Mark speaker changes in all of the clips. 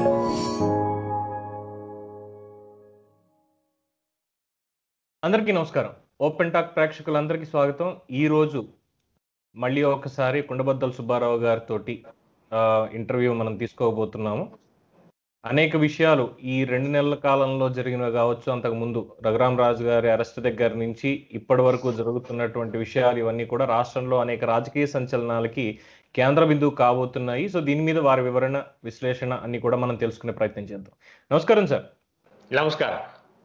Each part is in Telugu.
Speaker 1: అందరికీ నమస్కారం ఓపెన్ టాక్ ప్రేక్షకులందరికీ స్వాగతం ఈ రోజు మళ్ళీ ఒకసారి కుండబద్దల సుబ్బారావు గారితో ఇంటర్వ్యూ మనం తీసుకోబోతున్నాము అనేక విషయాలు ఈ రెండు నెలల కాలంలో జరిగినవి కావచ్చు అంతకు ముందు రఘురాం రాజు గారి అరెస్ట్ దగ్గర నుంచి ఇప్పటి వరకు జరుగుతున్నటువంటి విషయాలు ఇవన్నీ కూడా రాష్ట్రంలో అనేక రాజకీయ సంచలనాలకి కేంద్ర బిందువు కాబోతున్నాయి సో దీని మీద వారి వివరణ విశ్లేషణ అన్ని కూడా మనం తెలుసుకునే ప్రయత్నం చేద్దాం నమస్కారం సార్
Speaker 2: నమస్కారం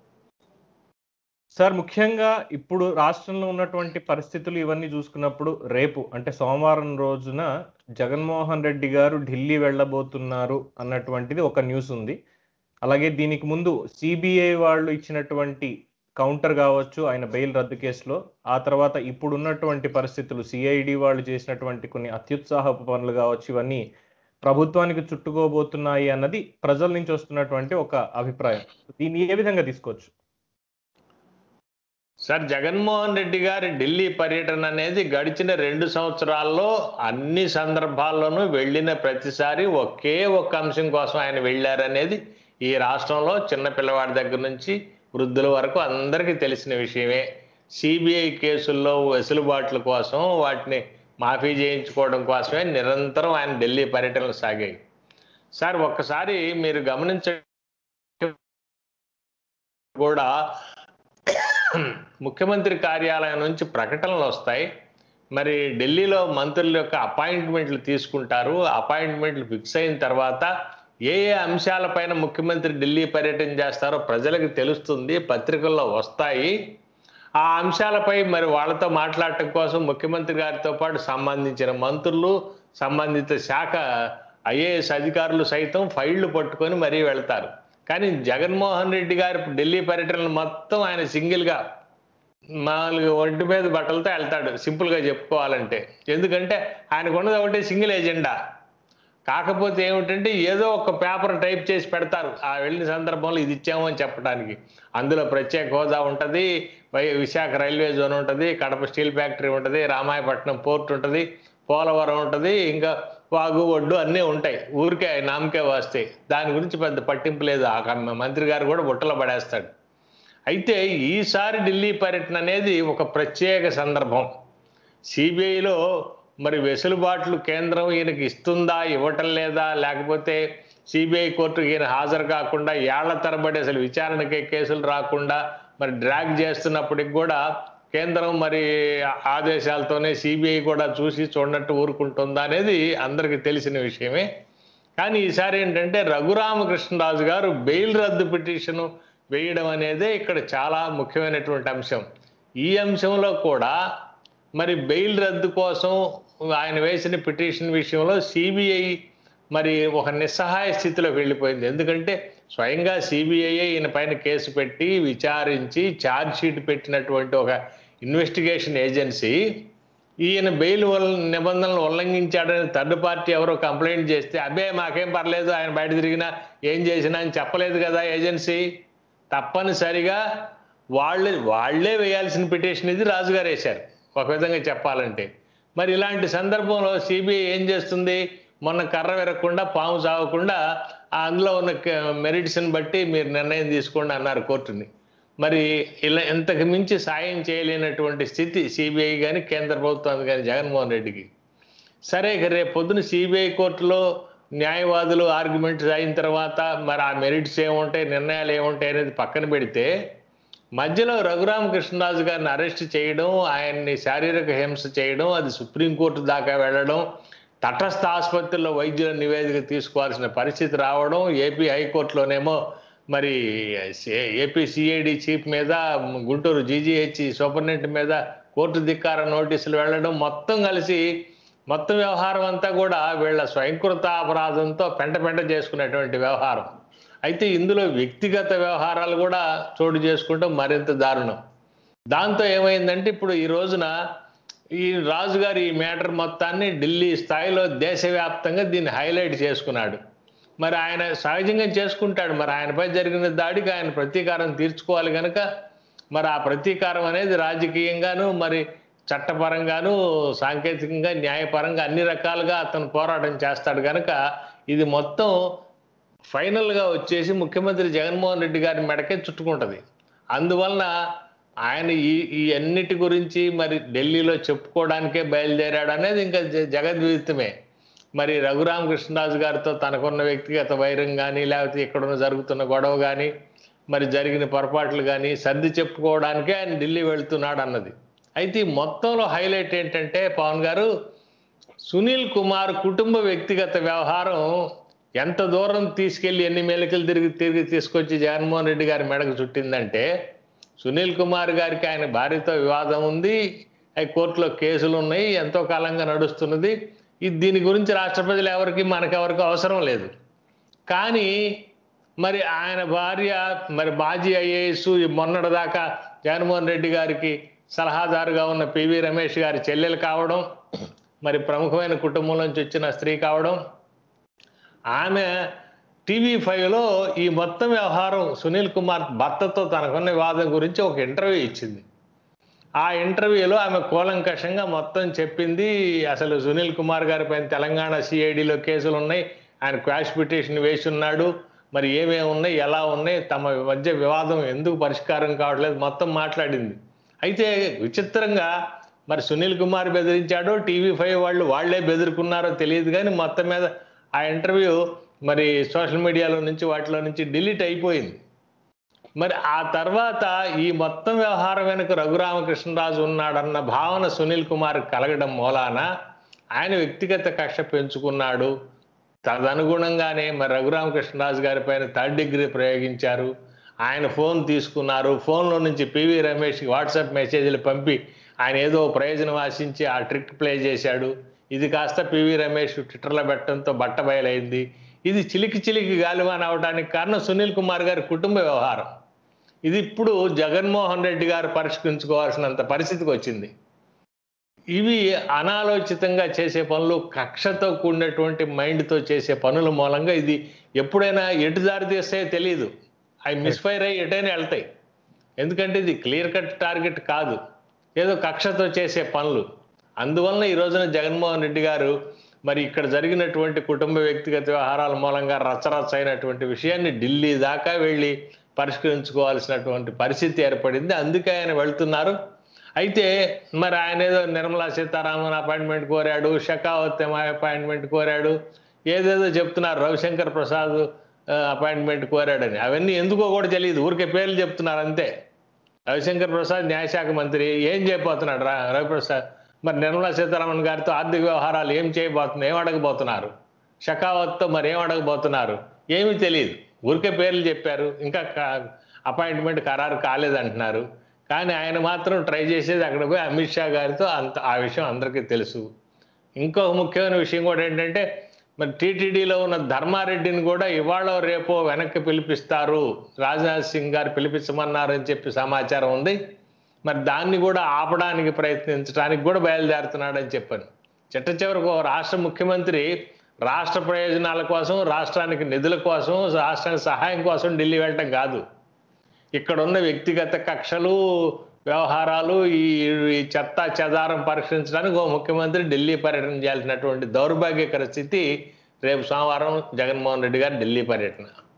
Speaker 1: సార్ ముఖ్యంగా ఇప్పుడు రాష్ట్రంలో ఉన్నటువంటి పరిస్థితులు ఇవన్నీ చూసుకున్నప్పుడు రేపు అంటే సోమవారం రోజున జగన్మోహన్ రెడ్డి గారు ఢిల్లీ వెళ్ళబోతున్నారు అన్నటువంటిది ఒక న్యూస్ ఉంది అలాగే దీనికి ముందు సిబిఐ వాళ్ళు ఇచ్చినటువంటి కౌంటర్ కావచ్చు ఆయన బెయిల్ రద్దు కేసులో ఆ తర్వాత ఇప్పుడు ఉన్నటువంటి పరిస్థితులు సిఐడి వాళ్ళు చేసినటువంటి కొన్ని అత్యుత్సాహపు పనులు కావచ్చు ఇవన్నీ ప్రభుత్వానికి చుట్టుకోబోతున్నాయి అన్నది ప్రజల నుంచి వస్తున్నటువంటి ఒక అభిప్రాయం దీన్ని ఏ విధంగా తీసుకోవచ్చు
Speaker 2: సార్ జగన్మోహన్ రెడ్డి గారి ఢిల్లీ పర్యటన అనేది గడిచిన రెండు సంవత్సరాల్లో అన్ని సందర్భాల్లోనూ వెళ్ళిన ప్రతిసారి ఒకే ఒక్క అంశం కోసం ఆయన వెళ్ళారనేది ఈ రాష్ట్రంలో చిన్న పిల్లవాడి దగ్గర నుంచి వృద్ధుల వరకు అందరికీ తెలిసిన విషయమే సిబిఐ కేసుల్లో వెసులుబాట్ల కోసం వాటిని మాఫీ చేయించుకోవడం కోసమే నిరంతరం ఆయన ఢిల్లీ పర్యటనలు సాగాయి సార్ ఒక్కసారి మీరు గమనించ కూడా ముఖ్యమంత్రి కార్యాలయం నుంచి ప్రకటనలు వస్తాయి మరి ఢిల్లీలో మంత్రుల యొక్క అపాయింట్మెంట్లు తీసుకుంటారు అపాయింట్మెంట్లు ఫిక్స్ అయిన తర్వాత ఏ ఏ అంశాలపైన ముఖ్యమంత్రి ఢిల్లీ పర్యటన చేస్తారో ప్రజలకు తెలుస్తుంది పత్రికల్లో వస్తాయి ఆ అంశాలపై మరి వాళ్ళతో మాట్లాడటం కోసం ముఖ్యమంత్రి గారితో పాటు సంబంధించిన మంత్రులు సంబంధిత శాఖ ఐఏఎస్ అధికారులు సైతం ఫైళ్లు పట్టుకొని మరీ వెళ్తారు కానీ జగన్మోహన్ రెడ్డి గారి ఢిల్లీ పర్యటనలు మొత్తం ఆయన సింగిల్గా మామూలుగా ఒంటి మీద బట్టలతో వెళ్తాడు సింపుల్గా చెప్పుకోవాలంటే ఎందుకంటే ఆయనకు ఉన్నది ఒకటి సింగిల్ ఎజెండా కాకపోతే ఏమిటంటే ఏదో ఒక పేపర్ టైప్ చేసి పెడతారు ఆ వెళ్ళిన సందర్భంలో ఇది ఇచ్చాము అని చెప్పడానికి అందులో ప్రత్యేక హోదా ఉంటుంది వై- విశాఖ రైల్వే జోన్ ఉంటుంది కడప స్టీల్ ఫ్యాక్టరీ ఉంటుంది రామాయపట్నం పోర్ట్ ఉంటుంది పోలవరం ఉంటుంది ఇంకా వాగు ఒడ్డు అన్నీ ఉంటాయి ఊరికే నామకే వస్తాయి దాని గురించి పెద్ద పట్టింపు లేదు ఆ కమ్మ- మంత్రి గారు కూడా బుట్టలో పడేస్తాడు అయితే ఈసారి ఢిల్లీ పర్యటన అనేది ఒక ప్రత్యేక సందర్భం సిబిఐలో మరి వెసులుబాట్లు కేంద్రం ఈయనకి ఇస్తుందా ఇవ్వటం లేదా లేకపోతే సిబిఐ కోర్టుకి ఈయన హాజరు కాకుండా ఏళ్ల తరబడి అసలు విచారణకే కేసులు రాకుండా మరి డ్రాగ్ చేస్తున్నప్పటికి కూడా కేంద్రం మరి ఆదేశాలతోనే సిబిఐ కూడా చూసి చూడనట్టు ఊరుకుంటుందా అనేది అందరికీ తెలిసిన విషయమే కానీ ఈసారి ఏంటంటే రఘురామకృష్ణరాజు గారు బెయిల్ రద్దు పిటిషను వేయడం అనేదే ఇక్కడ చాలా ముఖ్యమైనటువంటి అంశం ఈ అంశంలో కూడా మరి బెయిల్ రద్దు కోసం ఆయన వేసిన పిటిషన్ విషయంలో సిబిఐ మరి ఒక నిస్సహాయ స్థితిలోకి వెళ్ళిపోయింది ఎందుకంటే స్వయంగా సిబిఐ ఈయన పైన కేసు పెట్టి విచారించి ఛార్జ్ షీట్ పెట్టినటువంటి ఒక ఇన్వెస్టిగేషన్ ఏజెన్సీ ఈయన బెయిల్ వల్ల నిబంధనలు ఉల్లంఘించాడని థర్డ్ పార్టీ ఎవరో కంప్లైంట్ చేస్తే అబ్బే మాకేం పర్లేదు ఆయన బయట తిరిగినా ఏం చేసినా అని చెప్పలేదు కదా ఏజెన్సీ తప్పనిసరిగా వాళ్ళే వాళ్ళే వేయాల్సిన పిటిషన్ ఇది రాజుగారు వేశారు ఒక విధంగా చెప్పాలంటే మరి ఇలాంటి సందర్భంలో సిబిఐ ఏం చేస్తుంది మొన్న కర్ర విరగకుండా పాము చావకుండా ఆ అందులో ఉన్న మెరిట్స్ని బట్టి మీరు నిర్ణయం తీసుకోండి అన్నారు కోర్టుని మరి ఇలా ఇంతకు మించి సాయం చేయలేనటువంటి స్థితి సిబిఐ కానీ కేంద్ర ప్రభుత్వం కానీ జగన్మోహన్ రెడ్డికి సరే ఇక రేపు పొద్దున సిబిఐ కోర్టులో న్యాయవాదులు ఆర్గ్యుమెంట్స్ అయిన తర్వాత మరి ఆ మెరిట్స్ ఏముంటాయి నిర్ణయాలు ఏముంటాయి అనేది పక్కన పెడితే మధ్యలో రఘురామకృష్ణరాజు గారిని అరెస్ట్ చేయడం ఆయన్ని శారీరక హింస చేయడం అది సుప్రీంకోర్టు దాకా వెళ్ళడం తటస్థ ఆసుపత్రిలో వైద్యుల నివేదిక తీసుకోవాల్సిన పరిస్థితి రావడం ఏపీ హైకోర్టులోనేమో మరి ఏపీ సిఐడి చీఫ్ మీద గుంటూరు జీజీహెచ్ సూపరింటెండెంట్ మీద కోర్టు ధిక్కార నోటీసులు వెళ్ళడం మొత్తం కలిసి మొత్తం వ్యవహారం అంతా కూడా వీళ్ళ స్వయంకృత అపరాధంతో పెంట పెంట చేసుకునేటువంటి వ్యవహారం అయితే ఇందులో వ్యక్తిగత వ్యవహారాలు కూడా చోటు చేసుకుంటాం మరింత దారుణం దాంతో ఏమైందంటే ఇప్పుడు ఈ రోజున ఈ రాజుగారు ఈ మ్యాటర్ మొత్తాన్ని ఢిల్లీ స్థాయిలో దేశవ్యాప్తంగా దీన్ని హైలైట్ చేసుకున్నాడు మరి ఆయన సహజంగా చేసుకుంటాడు మరి ఆయనపై జరిగిన దాడికి ఆయన ప్రతీకారం తీర్చుకోవాలి కనుక మరి ఆ ప్రతీకారం అనేది రాజకీయంగాను మరి చట్టపరంగాను సాంకేతికంగా న్యాయపరంగా అన్ని రకాలుగా అతను పోరాటం చేస్తాడు కనుక ఇది మొత్తం ఫైనల్గా వచ్చేసి ముఖ్యమంత్రి జగన్మోహన్ రెడ్డి గారి మెడకే చుట్టుకుంటుంది అందువలన ఆయన ఈ ఈ అన్నిటి గురించి మరి ఢిల్లీలో చెప్పుకోవడానికే బయలుదేరాడు అనేది ఇంకా జ- జగద్విదితమే మరి రఘురామకృష్ణరాజు గారితో తనకున్న వ్యక్తిగత వైరం కానీ లేకపోతే ఇక్కడున్న జరుగుతున్న గొడవ కానీ మరి జరిగిన పొరపాట్లు కానీ సర్ది చెప్పుకోవడానికే ఆయన ఢిల్లీ వెళ్తున్నాడు అన్నది అయితే ఈ మొత్తంలో హైలైట్ ఏంటంటే పవన్ గారు సునీల్ కుమార్ కుటుంబ వ్యక్తిగత వ్యవహారం ఎంత దూరం తీసుకెళ్లి ఎన్ని మెలికలు తిరిగి తిరిగి తీసుకొచ్చి జగన్మోహన్ రెడ్డి గారి మెడకు చుట్టిందంటే సునీల్ కుమార్ గారికి ఆయన భార్యతో వివాదం ఉంది అవి కోర్టులో కేసులు ఉన్నాయి ఎంతో కాలంగా నడుస్తున్నది ఇది దీని గురించి రాష్ట్ర ప్రజలు ఎవరికి మనకెవరికి అవసరం లేదు కానీ మరి ఆయన భార్య మరి మాజీ ఐఏఎస్ మొన్నటిదాకా జగన్మోహన్ రెడ్డి గారికి సలహాదారుగా ఉన్న పివి రమేష్ గారి చెల్లెలు కావడం మరి ప్రముఖమైన కుటుంబం నుంచి వచ్చిన స్త్రీ కావడం ఆమె టీవీ ఫైవ్లో ఈ మొత్తం వ్యవహారం సునీల్ కుమార్ భర్తతో తనకున్న వివాదం గురించి ఒక ఇంటర్వ్యూ ఇచ్చింది ఆ ఇంటర్వ్యూలో ఆమె కూలంకషంగా మొత్తం చెప్పింది అసలు సునీల్ కుమార్ గారి పైన తెలంగాణ సిఐడిలో కేసులు ఉన్నాయి ఆయన క్వాష్ పిటిషన్ వేసి ఉన్నాడు మరి ఏమేమి ఉన్నాయి ఎలా ఉన్నాయి తమ మధ్య వివాదం ఎందుకు పరిష్కారం కావట్లేదు మొత్తం మాట్లాడింది అయితే విచిత్రంగా మరి సునీల్ కుమార్ బెదిరించాడో టీవీ ఫైవ్ వాళ్ళు వాళ్ళే బెదిరుకున్నారో తెలియదు కానీ మొత్తం మీద ఆ ఇంటర్వ్యూ మరి సోషల్ మీడియాలో నుంచి వాటిలో నుంచి డిలీట్ అయిపోయింది మరి ఆ తర్వాత ఈ మొత్తం వ్యవహారం వెనుక రఘురామకృష్ణరాజు ఉన్నాడన్న భావన సునీల్ కుమార్ కలగడం మూలాన ఆయన వ్యక్తిగత కక్ష పెంచుకున్నాడు తదనుగుణంగానే మరి రఘురామకృష్ణరాజు గారి పైన థర్డ్ డిగ్రీ ప్రయోగించారు ఆయన ఫోన్ తీసుకున్నారు ఫోన్లో నుంచి పివి రమేష్కి వాట్సాప్ మెసేజ్లు పంపి ఆయన ఏదో ప్రయోజనం ఆశించి ఆ ట్రిక్ ప్లే చేశాడు ఇది కాస్త పివి రమేష్ ట్విట్టర్లో పెట్టడంతో బట్ట బయలైంది ఇది చిలికి చిలికి గాలివాన్ అవడానికి కారణం సునీల్ కుమార్ గారి కుటుంబ వ్యవహారం ఇది ఇప్పుడు జగన్మోహన్ రెడ్డి గారు పరిష్కరించుకోవాల్సినంత పరిస్థితికి వచ్చింది ఇవి అనాలోచితంగా చేసే పనులు కక్షతో కూడినటువంటి మైండ్తో చేసే పనుల మూలంగా ఇది ఎప్పుడైనా ఎటు దారి తీస్తే తెలియదు అవి మిస్ఫైర్ అయ్యి ఎటైనా వెళ్తాయి ఎందుకంటే ఇది క్లియర్ కట్ టార్గెట్ కాదు ఏదో కక్షతో చేసే పనులు అందువలన ఈ రోజున జగన్మోహన్ రెడ్డి గారు మరి ఇక్కడ జరిగినటువంటి కుటుంబ వ్యక్తిగత వ్యవహారాల మూలంగా రచ్చరచ్చ అయినటువంటి విషయాన్ని ఢిల్లీ దాకా వెళ్ళి పరిష్కరించుకోవాల్సినటువంటి పరిస్థితి ఏర్పడింది అందుకే ఆయన వెళ్తున్నారు అయితే మరి ఆయన ఏదో నిర్మలా సీతారామన్ అపాయింట్మెంట్ కోరాడు షెకావత్ అపాయింట్మెంట్ కోరాడు ఏదేదో చెప్తున్నారు రవిశంకర్ ప్రసాద్ అపాయింట్మెంట్ కోరాడని అవన్నీ ఎందుకో కూడా తెలియదు ఊరికే పేర్లు చెప్తున్నారు అంతే రవిశంకర్ ప్రసాద్ న్యాయశాఖ మంత్రి ఏం చేయబోతున్నాడు రా రవిప్రసాద్ మరి నిర్మలా సీతారామన్ గారితో ఆర్థిక వ్యవహారాలు ఏం చేయబోతున్నారు ఏం అడగబోతున్నారు షకావత్తో మరి ఏం అడగబోతున్నారు ఏమీ తెలియదు ఊరికే పేర్లు చెప్పారు ఇంకా అపాయింట్మెంట్ ఖరారు కాలేదంటున్నారు కానీ ఆయన మాత్రం ట్రై చేసేది అక్కడ పోయి అమిత్ షా గారితో అంత ఆ విషయం అందరికీ తెలుసు ఇంకో ముఖ్యమైన విషయం కూడా ఏంటంటే మరి టీటీడీలో ఉన్న ధర్మారెడ్డిని కూడా ఇవాళ రేపో వెనక్కి పిలిపిస్తారు రాజ్నాథ్ సింగ్ గారు పిలిపించమన్నారని చెప్పి సమాచారం ఉంది మరి దాన్ని కూడా ఆపడానికి ప్రయత్నించడానికి కూడా బయలుదేరుతున్నాడని చెప్పాను చిట్ట చివరకు ఓ రాష్ట్ర ముఖ్యమంత్రి రాష్ట్ర ప్రయోజనాల కోసం రాష్ట్రానికి నిధుల కోసం రాష్ట్రానికి సహాయం కోసం ఢిల్లీ వెళ్ళటం కాదు ఇక్కడ ఉన్న వ్యక్తిగత కక్షలు వ్యవహారాలు ఈ ఈ చెత్త చెదారం పరీక్షించడానికి ఓ ముఖ్యమంత్రి ఢిల్లీ పర్యటన చేయాల్సినటువంటి దౌర్భాగ్యకర స్థితి రేపు సోమవారం జగన్మోహన్ రెడ్డి గారు ఢిల్లీ పర్యటన